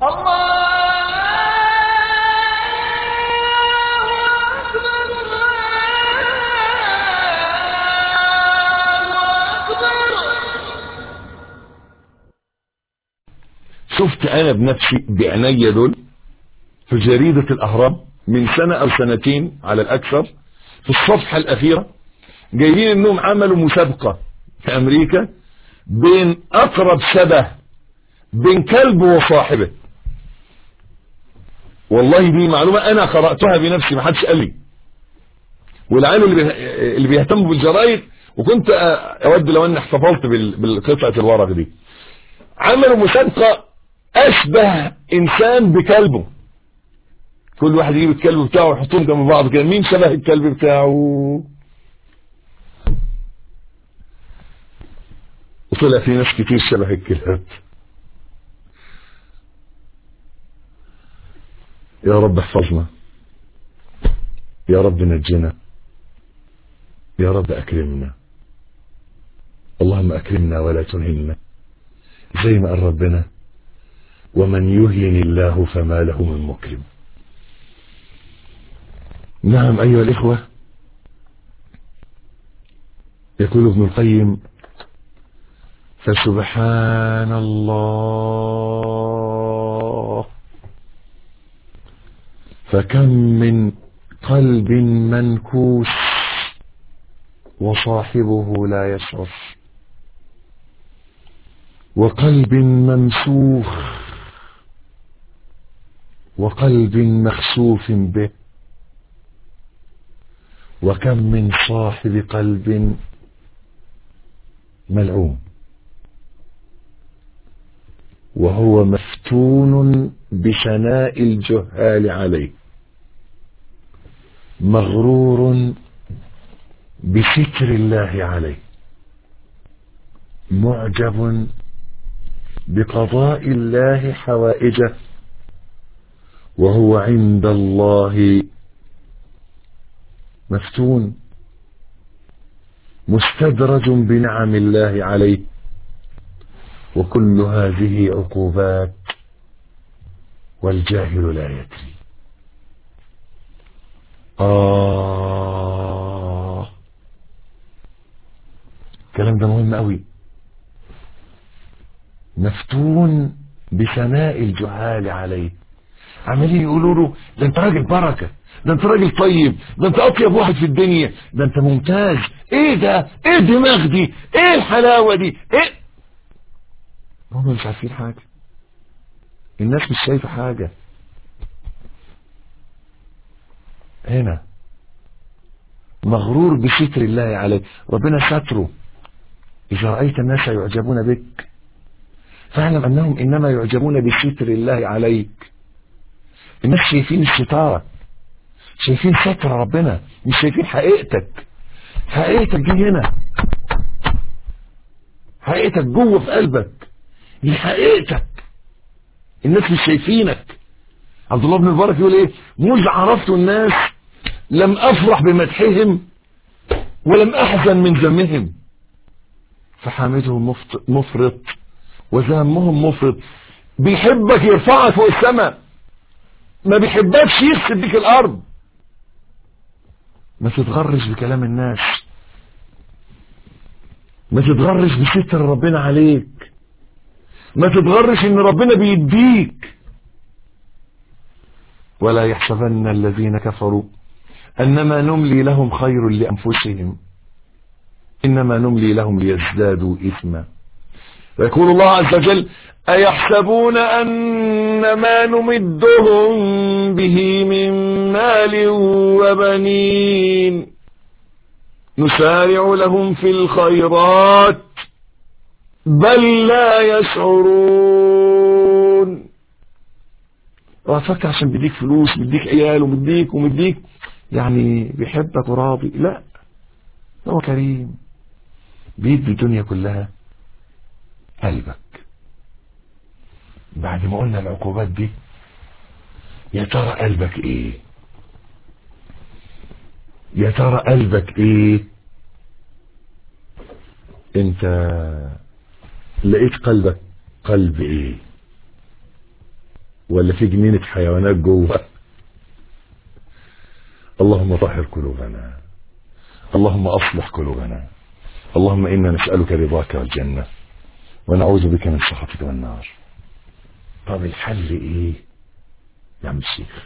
شفت انا بنفسي بعيني دول في جريدة الاهرام من سنة او سنتين على الاكثر في الصفحة الاخيرة جايبين انهم عملوا مسابقة في امريكا بين اقرب شبه بين كلب وصاحبه والله دي معلومة انا قرأتها بنفسي ما حدش قال لي والعالم اللي بيه- اللي بيهتموا بالجرايد وكنت اود لو اني احتفظت بال- بالقطعة الورق دي عملوا مسابقة اشبه انسان بكلبه كل واحد يجيب الكلب بتاعه ويحطهم جنب بعض كده مين شبه الكلب بتاعه وطلع في ناس كتير شبه الكلاب يا رب احفظنا يا رب نجنا يا رب اكرمنا اللهم اكرمنا ولا تهنا زي ما قال ربنا ومن يهن الله فما له من مكرم نعم أيها الإخوة يقول ابن القيم فسبحان الله فكم من قلب منكوس وصاحبه لا يشعر وقلب ممسوخ وقلب مخسوف به وكم من صاحب قلب ملعوم وهو مفتون بثناء الجهال عليه مغرور بستر الله عليه معجب بقضاء الله حوائجه وهو عند الله مفتون مستدرج بنعم الله عليه وكل هذه عقوبات والجاهل لا يدري آه الكلام ده مهم قوي مفتون بثناء الجهال عليه عمالين يقولوا له ده انت راجل بركه ده انت راجل طيب ده انت اطيب واحد في الدنيا ده انت ممتاز ايه ده ايه الدماغ دي ايه الحلاوه دي ايه هم مش عارفين حاجه الناس مش شايفه حاجه هنا مغرور بستر الله عليه ربنا ستره إذا رأيت الناس يعجبون بك فاعلم أنهم إنما يعجبون بستر الله عليك الناس شايفين الستارة شايفين ستر ربنا مش شايفين حقيقتك حقيقتك دي هنا حقيقتك جوه في قلبك دي حقيقتك الناس مش شايفينك عبد الله بن المبارك يقول ايه مذ عرفت الناس لم افرح بمدحهم ولم احزن من ذمهم فحامدهم مفت- مفرط وذمهم مفرط بيحبك يرفعك فوق السماء ما بيحبكش يخسف بيك الارض ما تتغرش بكلام الناس ما تتغرش بستر ربنا عليك ما تتغرش ان ربنا بيديك ولا يحسبن الذين كفروا انما نملي لهم خير لانفسهم انما نملي لهم ليزدادوا اثما ويقول الله عز وجل أيحسبون أن ما نمدهم به من مال وبنين نسارع لهم في الخيرات بل لا يشعرون وفكر عشان بيديك فلوس بيديك عيال ومديك ومديك يعني بيحبك وراضي لا هو كريم بيدي الدنيا كلها قلبك بعد ما قلنا العقوبات دي يا ترى قلبك ايه يا ترى قلبك ايه انت لقيت قلبك قلب ايه ولا في جنينة حيوانات جوه اللهم طهر قلوبنا اللهم اصلح قلوبنا اللهم انا نسألك رضاك والجنة ونعوذ بك من سخطك والنار طب الحل ايه يا عم الشيخ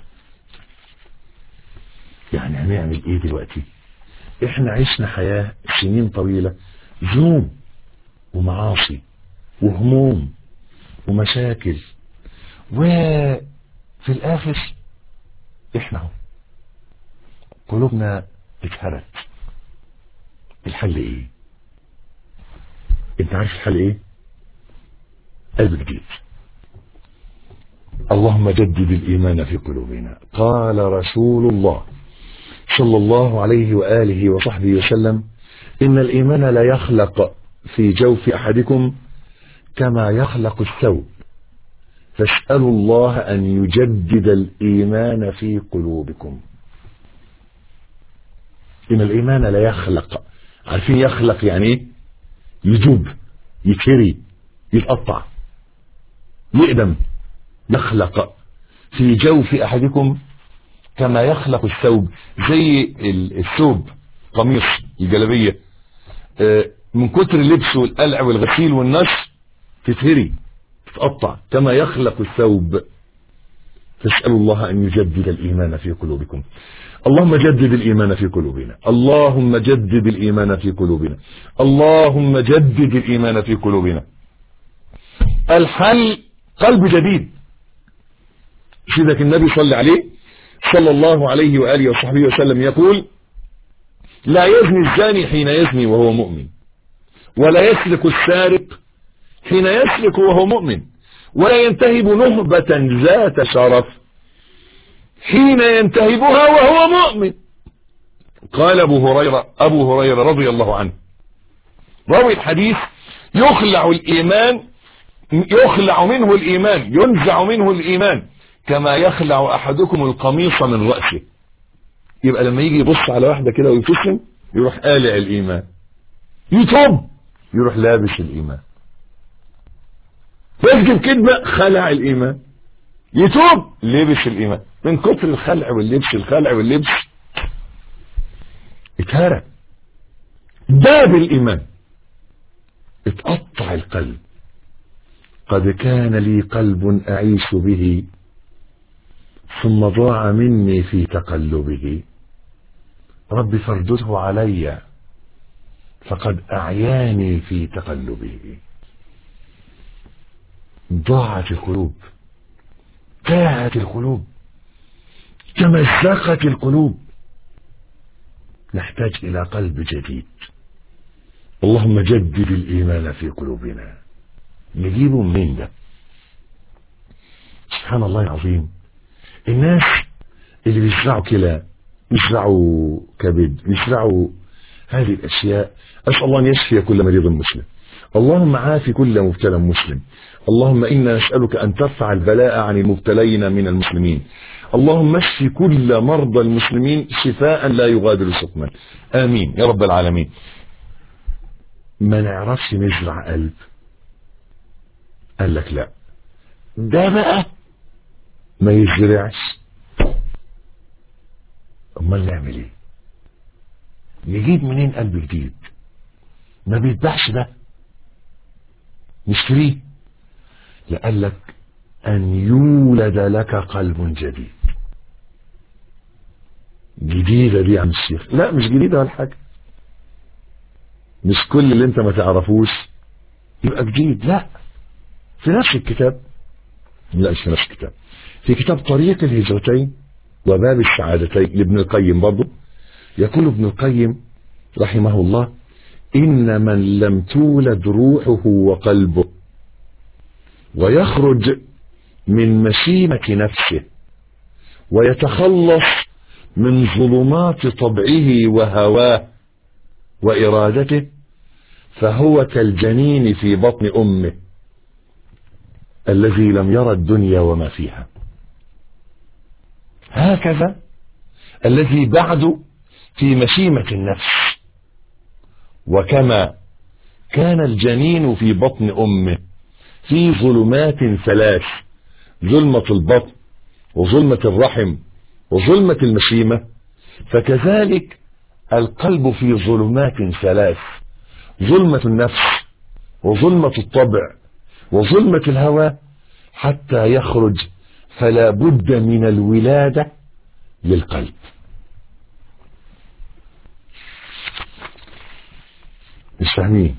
يعني هنعمل ايه دلوقتي احنا عشنا حياة سنين طويلة ذنوب ومعاصي وهموم ومشاكل وفي الاخر احنا اهو قلوبنا اتهرت الحل ايه انت عارف الحل ايه قلب جديد اللهم جدد الايمان في قلوبنا قال رسول الله صلى الله عليه واله وصحبه وسلم ان الايمان لا يخلق في جوف احدكم كما يخلق الثوب فاسالوا الله ان يجدد الايمان في قلوبكم ان الايمان لا يخلق عارفين يخلق يعني ايه يجوب يتهري يتقطع يقدم يخلق في جوف احدكم كما يخلق الثوب زي الثوب قميص الجلبيه من كتر اللبس والقلع والغسيل والنشر تتهري تتقطع كما يخلق الثوب فاسألوا الله أن يجدد الإيمان في قلوبكم اللهم جدد الإيمان في قلوبنا اللهم جدد الإيمان في قلوبنا اللهم جدد الإيمان في قلوبنا الحل قلب جديد سيدك النبي صلى عليه صلى الله عليه وآله وصحبه وسلم يقول لا يزني الزاني حين يزني وهو مؤمن ولا يسرق السارق حين يسرق وهو مؤمن ولا ينتهب نهبة ذات شرف حين ينتهبها وهو مؤمن قال أبو هريرة أبو هريرة رضي الله عنه روي الحديث يخلع الإيمان يخلع منه الإيمان ينزع منه الإيمان كما يخلع أحدكم القميص من رأسه يبقى لما يجي يبص على واحدة كده ويبتسم يروح قالع الإيمان يتوب يروح لابس الإيمان يسجد كذبة خلع الإيمان يتوب لبس الإيمان من كتر الخلع واللبس الخلع واللبس اتهرى داب الإيمان اتقطع القلب قد كان لي قلب أعيش به ثم ضاع مني في تقلبه رب فردده علي فقد أعياني في تقلبه ضاعت القلوب تاهت القلوب تمزقت القلوب نحتاج إلى قلب جديد اللهم جدد الإيمان في قلوبنا نجيبه منين ده سبحان الله العظيم الناس اللي بيزرعوا كلى يزرعوا كبد يزرعوا هذه الأشياء أسأل الله أن يشفي كل مريض مسلم اللهم عافي كل مبتلى مسلم اللهم إنا نسألك أن ترفع البلاء عن المبتلين من المسلمين اللهم اشف كل مرضى المسلمين شفاء لا يغادر سقما آمين يا رب العالمين ما نعرفش نزرع قلب قال لك لا ده بقى ما يزرعش امال نعمل ايه نجيب منين قلب جديد ما بيتباعش ده نشتريه لا قال لك ان يولد لك قلب جديد جديدة دي عم الشيخ لا مش جديدة ولا حاجة مش كل اللي انت ما تعرفوش يبقى جديد لا في نفس الكتاب لا مش في نفس الكتاب في كتاب طريق الهجرتين وباب السعادتين لابن القيم برضه يقول ابن القيم رحمه الله إن من لم تولد روحه وقلبه ويخرج من مشيمة نفسه ويتخلص من ظلمات طبعه وهواه وإرادته فهو كالجنين في بطن أمه الذي لم يرى الدنيا وما فيها هكذا الذي بعد في مشيمة النفس وكما كان الجنين في بطن أمه في ظلمات ثلاث ظلمة البطن وظلمة الرحم وظلمة المشيمة فكذلك القلب في ظلمات ثلاث ظلمة النفس وظلمة الطبع وظلمة الهوى حتى يخرج فلا بد من الولادة للقلب مش فاهمين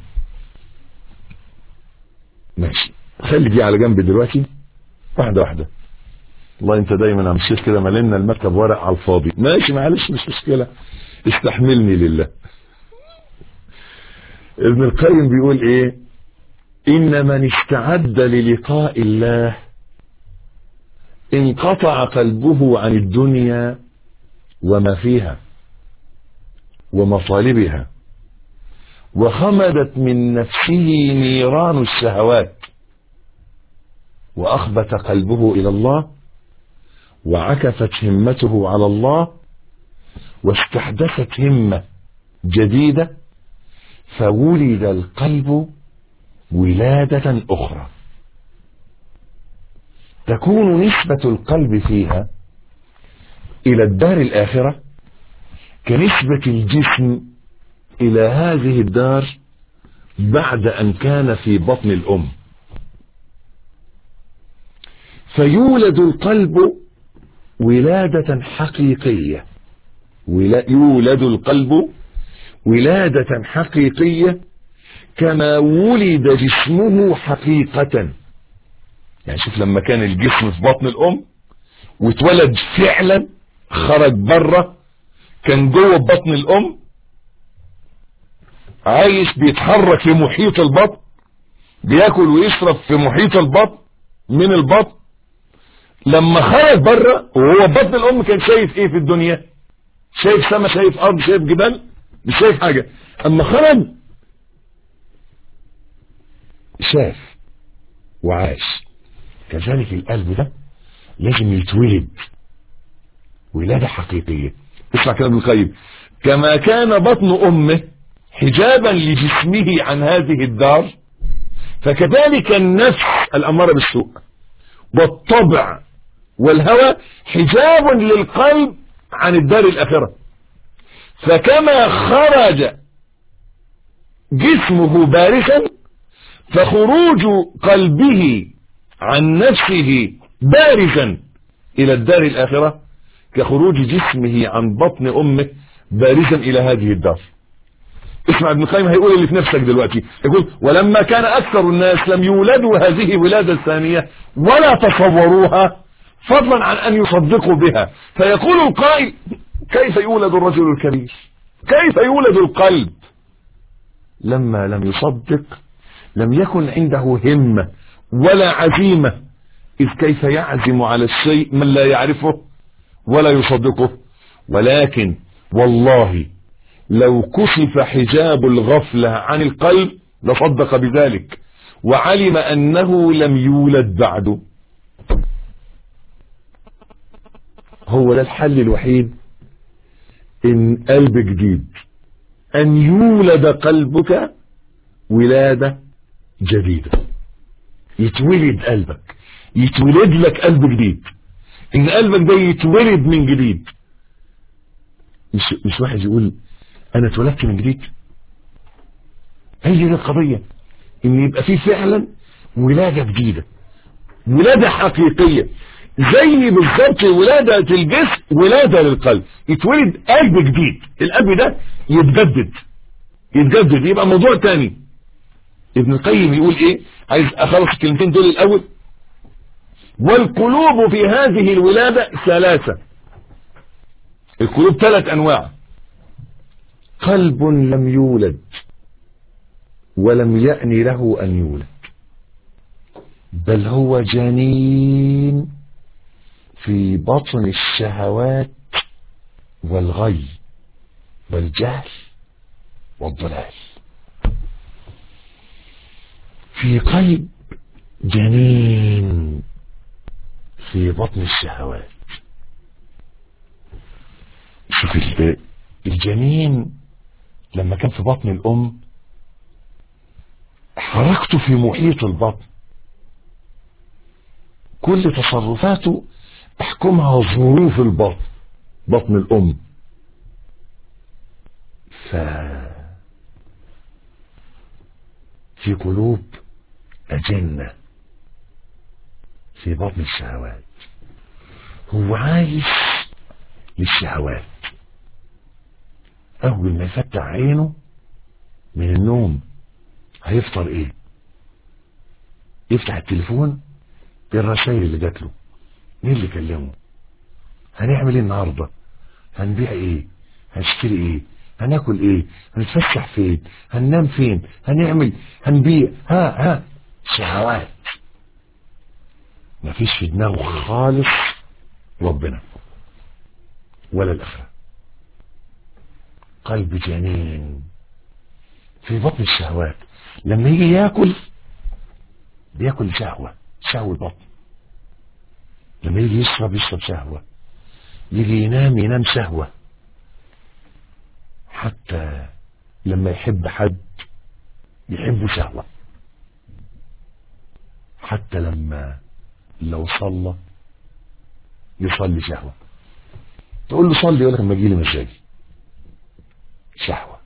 ماشي خلي دي على جنب دلوقتي واحدة واحدة والله انت دايما عم الشيخ كده مالنا المكتب ورق على الفاضي ماشي معلش مش مشكلة استحملني لله ابن القيم بيقول ايه ان من استعد للقاء الله انقطع قلبه عن الدنيا وما فيها ومطالبها وخمدت من نفسه نيران الشهوات واخبت قلبه الى الله وعكفت همته على الله واستحدثت همه جديده فولد القلب ولاده اخرى تكون نسبه القلب فيها الى الدار الاخره كنسبه الجسم الى هذه الدار بعد ان كان في بطن الام فيولد القلب ولادة حقيقية ولا يولد القلب ولادة حقيقية كما ولد جسمه حقيقة يعني شوف لما كان الجسم في بطن الأم واتولد فعلا خرج بره كان جوه بطن الأم عايش بيتحرك في محيط البطن بياكل ويشرب في محيط البطن من البطن لما خرج بره وهو بطن الام كان شايف ايه في الدنيا شايف سما شايف ارض شايف جبال مش شايف حاجه اما خرج شاف وعاش كذلك القلب ده لازم يتولد ولادة حقيقية اسمع كلام ابن القيم كما كان بطن امه حجابا لجسمه عن هذه الدار فكذلك النفس الاماره بالسوء والطبع والهوى حجاب للقلب عن الدار الآخرة فكما خرج جسمه بارزا فخروج قلبه عن نفسه بارزا إلى الدار الآخرة كخروج جسمه عن بطن أمه بارزا إلى هذه الدار اسمع ابن القيم هيقول اللي في نفسك دلوقتي يقول ولما كان أكثر الناس لم يولدوا هذه ولادة ثانية ولا تصوروها فضلا عن أن يصدقوا بها فيقول القائل كيف يولد الرجل الكبير كيف يولد القلب لما لم يصدق لم يكن عنده همة ولا عزيمة إذ كيف يعزم على الشيء من لا يعرفه ولا يصدقه ولكن والله لو كشف حجاب الغفلة عن القلب لصدق بذلك وعلم أنه لم يولد بعده هو ده الحل الوحيد ان قلب جديد ان يولد قلبك ولادة جديدة يتولد قلبك يتولد لك قلب جديد ان قلبك ده يتولد من جديد مش, مش واحد يقول انا اتولدت من جديد هي دي القضية ان يبقى في فعلا ولادة جديدة ولادة حقيقية زي بالظبط ولادة الجسم ولادة للقلب يتولد قلب جديد القلب ده يتجدد يتجدد يبقى موضوع تاني ابن القيم يقول ايه عايز اخلص الكلمتين دول الاول والقلوب في هذه الولادة ثلاثة القلوب ثلاث انواع قلب لم يولد ولم يأن له ان يولد بل هو جنين في بطن الشهوات والغي والجهل والضلال في قلب جنين في بطن الشهوات شوف الجنين لما كان في بطن الأم حركته في محيط البطن كل تصرفاته تحكمها ظروف البطن بطن الأم ف في قلوب أجنة في بطن الشهوات هو عايش للشهوات أول ما يفتح عينه من النوم هيفطر ايه يفتح التليفون الرسائل اللي جات له مين اللي كلمه هنعمل ايه النهارده هنبيع ايه هنشتري ايه هناكل ايه هنتفسح فين هننام فين هنعمل هنبيع ها ها شهوات مفيش في دماغه خالص ربنا ولا الاخره قلب جنين في بطن الشهوات لما يجي ياكل بياكل شهوة شهوة بطن لما يجي يشرب يشرب شهوة يجي ينام ينام شهوة حتى لما يحب حد يحب شهوة حتى لما لو صلى يصلي شهوة تقول له صلي يقول لك لما يجي لي مزاجي شهوة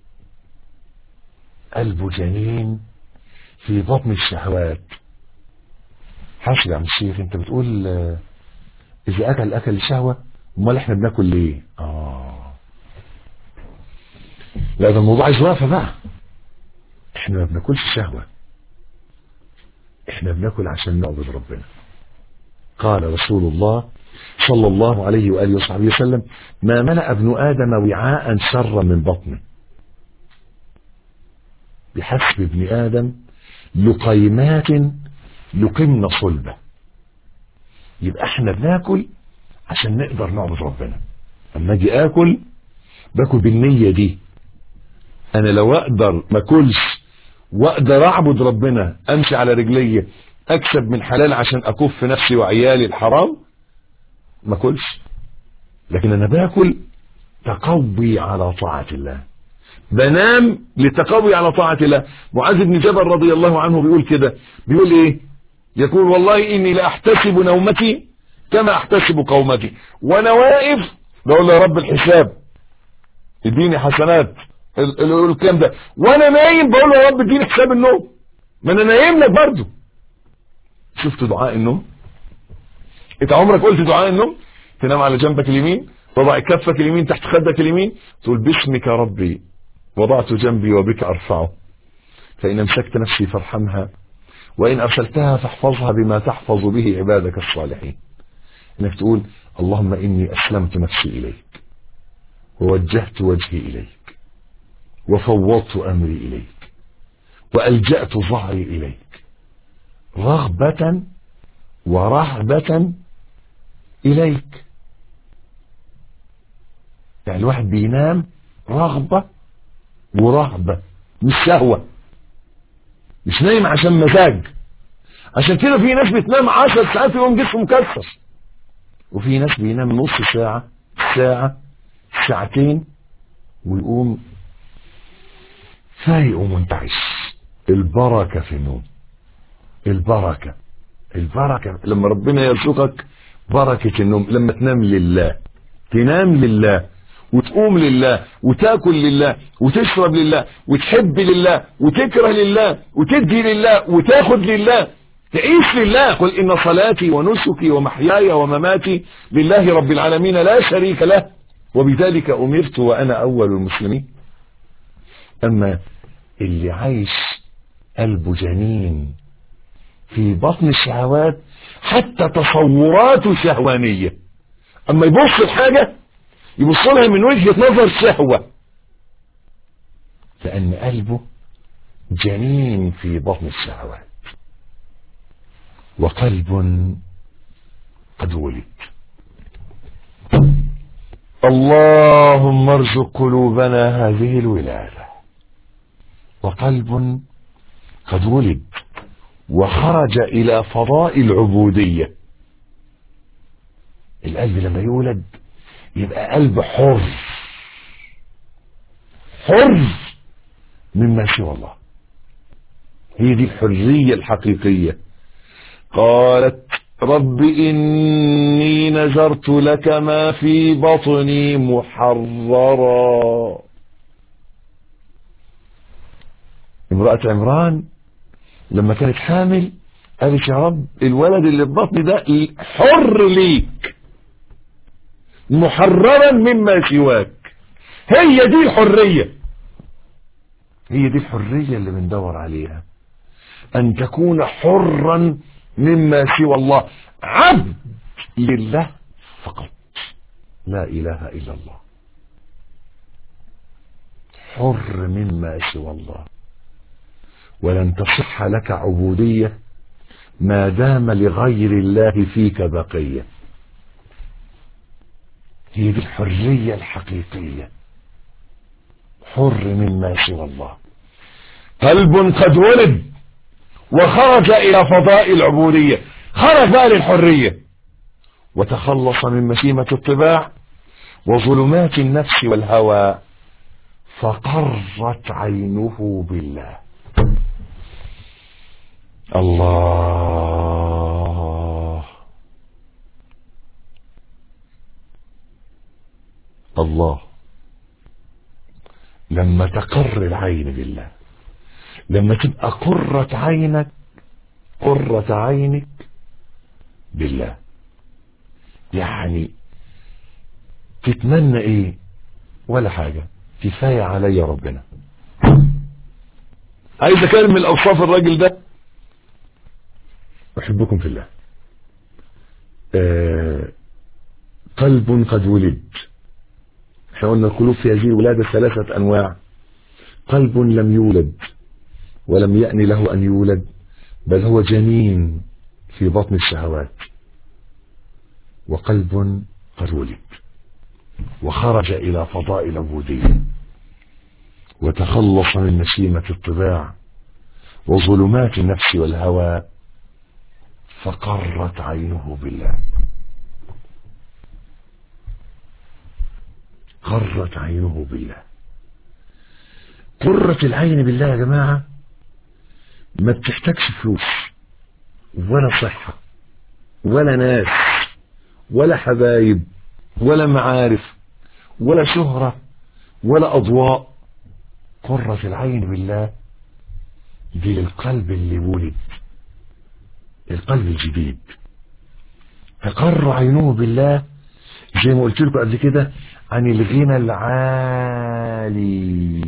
قلبه جنين في بطن الشهوات حاسب يا عم الشيخ انت بتقول آه، اذا اكل اكل شهوة امال احنا بناكل ليه اه لا ده الموضوع عايز وقفه بقى احنا ما بناكلش شهوة احنا بناكل عشان نعبد ربنا قال رسول الله صلى الله عليه وآله وصحبه وسلم ما ملأ ابن آدم وعاء شرا من بطنه بحسب ابن آدم لقيمات يقمن صلبه يبقى احنا بناكل عشان نقدر نعبد ربنا اما اجي اكل باكل بالنية دي انا لو اقدر ما اكلش واقدر اعبد ربنا امشي على رجلي اكسب من حلال عشان اكف نفسي وعيالي الحرام ما اكلش لكن انا باكل تقوي على طاعة الله بنام للتقوي على طاعة الله معاذ بن جبل رضي الله عنه بيقول كده بيقول ايه يقول والله اني لاحتسب نومتي كما احتسب قومتي وانا واقف بقول يا رب الحساب اديني حسنات ال- ال- الكلام ده وانا نايم بقول له يا رب اديني حساب النوم ما انا نايم لك برضه شفت دعاء النوم انت عمرك قلت دعاء النوم تنام على جنبك اليمين وضع كفك اليمين تحت خدك اليمين تقول باسمك ربي وضعت جنبي وبك ارفعه فان امسكت نفسي فارحمها وان ارسلتها فاحفظها بما تحفظ به عبادك الصالحين انك تقول اللهم اني اسلمت نفسي اليك ووجهت وجهي اليك وفوضت امري اليك والجات ظهري اليك رغبه ورهبه اليك يعني الواحد بينام رغبه ورهبه مش شهوه مش نايم عشان مزاج عشان كده في ناس بتنام عشر ساعات يقوم جسمه مكسر وفي ناس بينام نص ساعة ساعة ساعتين ويقوم فايق ومنتعش البركة في النوم البركة البركة لما ربنا يرزقك بركة النوم لما تنام لله تنام لله وتقوم لله وتاكل لله وتشرب لله وتحب لله وتكره لله وتدي لله وتاخد لله تعيش لله قل إن صلاتي ونسكي ومحياي ومماتي لله رب العالمين لا شريك له وبذلك أمرت وأنا أول المسلمين أما اللي عايش قلبه جنين في بطن الشهوات حتى تصوراته شهوانية أما يبص الحاجة يبص لها من وجهة نظر شهوة لأن قلبه جنين في بطن الشهوات وقلب قد ولد اللهم ارزق قلوبنا هذه الولادة وقلب قد ولد وخرج إلى فضاء العبودية القلب لما يولد يبقى قلب حر حر مما سوى الله هي دي الحرية الحقيقية قالت رب إني نذرت لك ما في بطني محررا امرأة عمران لما كانت حامل قالت يا رب الولد اللي في بطني ده حر ليك محررا مما سواك هي دي الحرية هي دي الحرية اللي بندور عليها أن تكون حرا مما سوى الله عبد لله فقط لا إله إلا الله حر مما سوى الله ولن تصح لك عبودية ما دام لغير الله فيك بقية هي دي الحرية الحقيقية حر مما سوى الله قلب قد ولد وخرج إلى فضاء العبودية خرج بقى للحرية وتخلص من مسيمة الطباع وظلمات النفس والهوى فقرت عينه بالله الله الله لما تقر العين بالله لما تبقى قرة عينك قرة عينك بالله يعني تتمنى ايه ولا حاجة كفاية علي ربنا عايز اكمل اوصاف الراجل ده احبكم في الله آه قلب قد ولد احنا قلنا القلوب في هذه الولادة ثلاثة انواع قلب لم يولد ولم يأن له أن يولد بل هو جنين في بطن الشهوات وقلب قد ولد وخرج إلى فضاء العبودية وتخلص من نسيمة الطباع وظلمات النفس والهوى فقرت عينه بالله قرت عينه بالله قرة العين بالله يا جماعة ما بتحتاجش فلوس ولا صحة ولا ناس ولا حبايب ولا معارف ولا شهرة ولا أضواء قرة العين بالله دي للقلب اللي ولد القلب الجديد تقر عينه بالله زي ما قلت لكم قبل كده عن الغنى العالي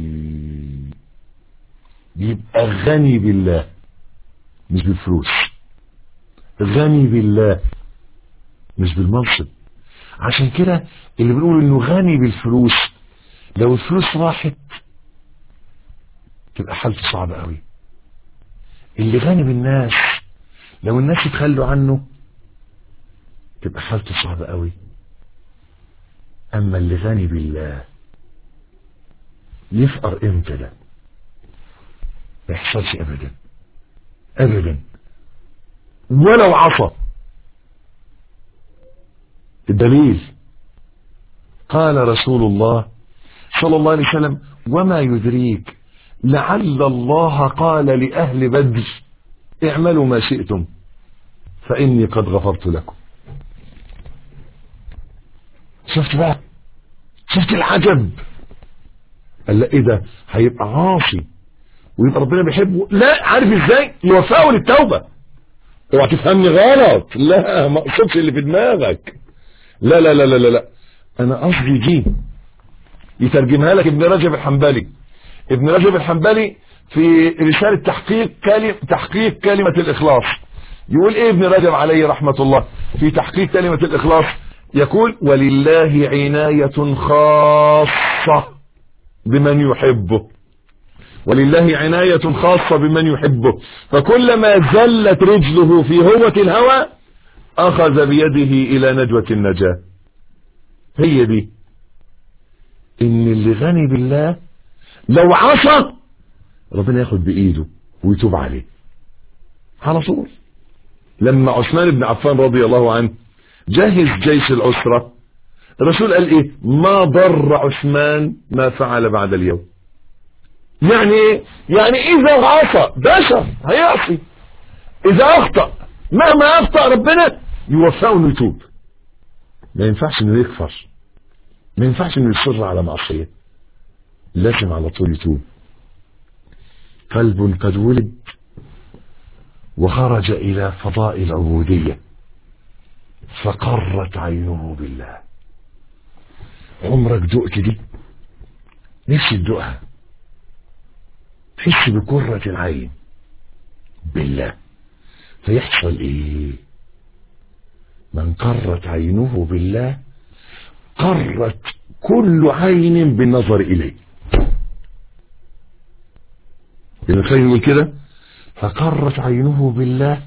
يبقى غني بالله مش بالفلوس غني بالله مش بالمنصب عشان كده اللي بنقول انه غني بالفلوس لو الفلوس راحت تبقى حالته صعبة قوي اللي غني بالناس لو الناس يتخلوا عنه تبقى حالته صعبة قوي اما اللي غني بالله يفقر امتى ده ما يحصلش ابدا ابدا ولو عصى الدليل قال رسول الله صلى الله عليه وسلم وما يدريك لعل الله قال لأهل بدر اعملوا ما شئتم فإني قد غفرت لكم شفت بقى شفت العجب قال لا ايه ده هيبقى عاصي ويبقى ربنا بيحبه لا عارف ازاي يوفقه للتوبة اوعى تفهمني غلط لا ما اقصدش اللي في دماغك لا لا لا لا لا, لا. انا قصدي دي يترجمها لك ابن رجب الحنبلي ابن رجب الحنبلي في رسالة تحقيق كلمة تحقيق كلمة الإخلاص يقول إيه ابن رجب عليه رحمة الله في تحقيق كلمة الإخلاص يقول ولله عناية خاصة بمن يحبه ولله عناية خاصة بمن يحبه فكلما زلت رجله في هوة الهوى أخذ بيده إلى نجوة النجاة هي دي إن اللي غني بالله لو عصى ربنا ياخد بإيده ويتوب عليه على طول لما عثمان بن عفان رضي الله عنه جهز جيش العسرة الرسول قال ايه ما ضر عثمان ما فعل بعد اليوم يعني ايه يعني اذا عصى بشر هيعصي اذا اخطأ مهما اخطأ ربنا يوفقه انه يتوب ما ينفعش انه يكفر ما ينفعش انه يصر على معصية لازم على طول يتوب قلب قد ولد وخرج الى فضاء العبودية فقرت عينه بالله عمرك دقت دي نفسي تدوقها تحس بقرة العين بالله فيحصل ايه من قرت عينه بالله قرت كل عين بالنظر اليه ابن القيم يقول كده فقرت عينه بالله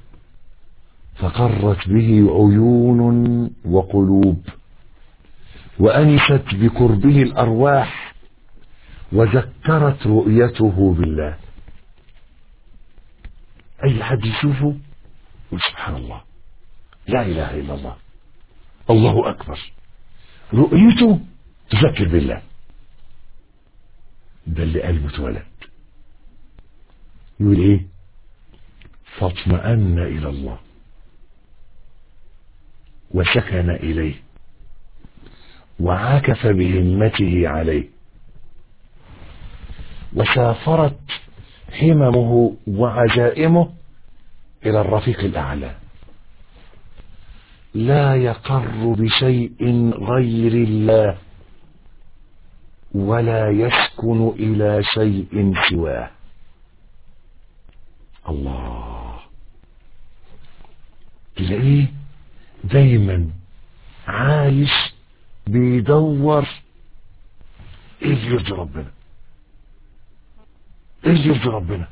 فقرت به عيون وقلوب وأنست بقربه الأرواح وذكرت رؤيته بالله أي حد يشوفه يقول سبحان الله لا إله إلا الله الله أكبر رؤيته تذكر بالله ده اللي قلبه اتولد يقول ايه فاطمأن إلى الله وسكن إليه وعاكف بهمته عليه وسافرت هممه وعزائمه إلى الرفيق الأعلى لا يقر بشيء غير الله ولا يسكن إلى شيء سواه الله تلاقيه دايما عايش بيدور ايه اللي يرضي ربنا ايه اللي يرضي ربنا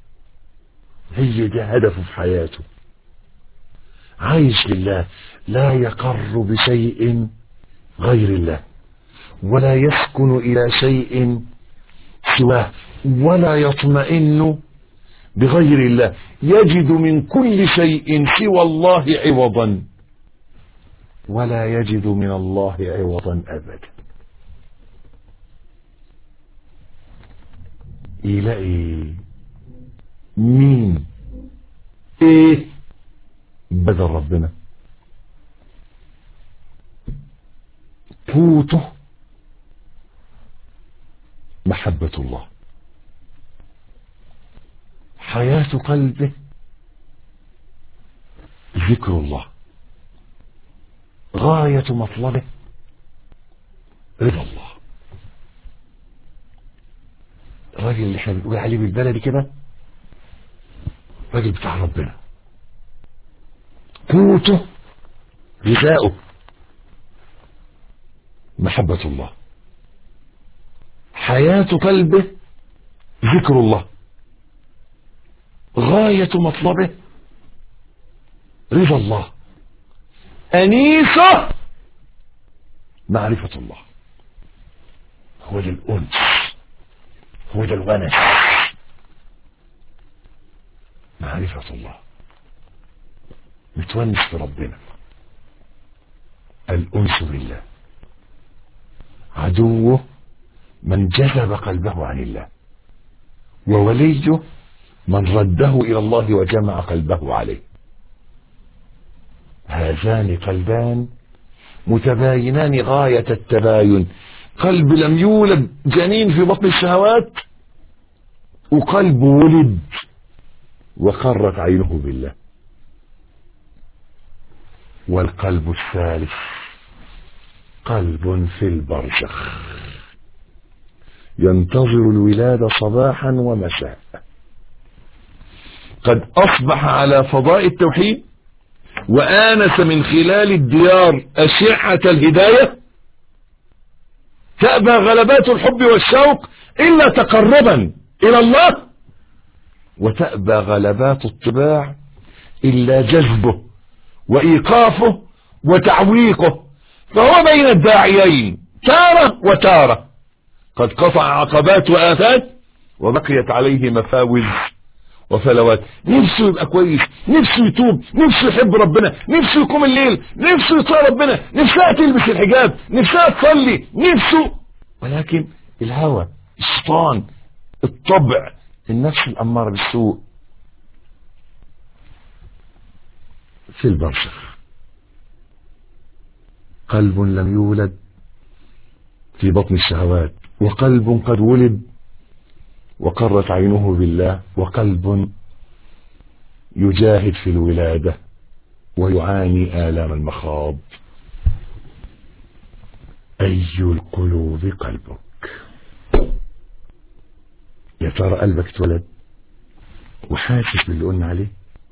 هي ده هدفه في حياته عايش لله لا يقر بشيء غير الله ولا يسكن الى شيء سواه ولا يطمئن بغير الله يجد من كل شيء سوى الله عوضا ولا يجد من الله عوضا ابدا يلاقي مين ايه بدل ربنا قوته محبة الله حياة قلبه ذكر الله غاية مطلبه رضا الله الراجل اللي احنا بنقول عليه بالبلدي كده راجل بتاع ربنا قوته غذاؤه محبة الله حياة قلبه ذكر الله غاية مطلبه رضا الله أنيسه معرفة الله هو ده الأنس هو ده الونس معرفة الله متونس بربنا الأنس بالله عدوه من جذب قلبه عن الله ووليه من رده إلى الله وجمع قلبه عليه هذان قلبان متباينان غاية التباين قلب لم يولد جنين في بطن الشهوات وقلب ولد وقرت عينه بالله والقلب الثالث قلب في البرزخ ينتظر الولاد صباحا ومساء قد أصبح على فضاء التوحيد وآنس من خلال الديار أشعة الهداية تأبى غلبات الحب والشوق إلا تقربا إلى الله وتأبى غلبات الطباع إلا جذبه وإيقافه وتعويقه فهو بين الداعيين تارة وتارة قد قطع عقبات وآفات وبقيت عليه مفاوز وفلوات نفسه يبقى كويس نفسه يتوب نفسه يحب ربنا نفسه يقوم الليل نفسه يطيع ربنا نفسها تلبس الحجاب نفسها تصلي نفسه ولكن الهوى الشيطان الطبع النفس الأمارة بالسوء في البرزخ قلب لم يولد في بطن الشهوات وقلب قد ولد وقرت عينه بالله وقلب يجاهد في الولادة ويعاني آلام المخاض أي القلوب قلبك يا ترى قلبك اتولد وحاسس باللي قلنا عليه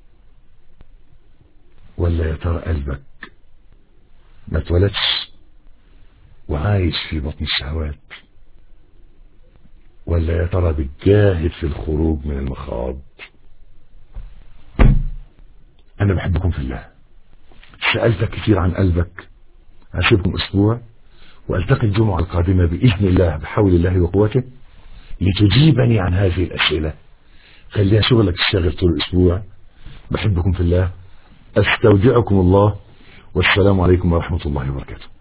ولا يا ترى قلبك ما اتولدش وعايش في بطن الشهوات ولا يا ترى بتجاهد في الخروج من المخاض انا بحبكم في الله سألتك كثير عن قلبك هسيبكم اسبوع والتقي الجمعة القادمة بإذن الله بحول الله وقوته لتجيبني عن هذه الأسئلة خليها شغلك الشاغل طول الأسبوع بحبكم في الله أستودعكم الله والسلام عليكم ورحمة الله وبركاته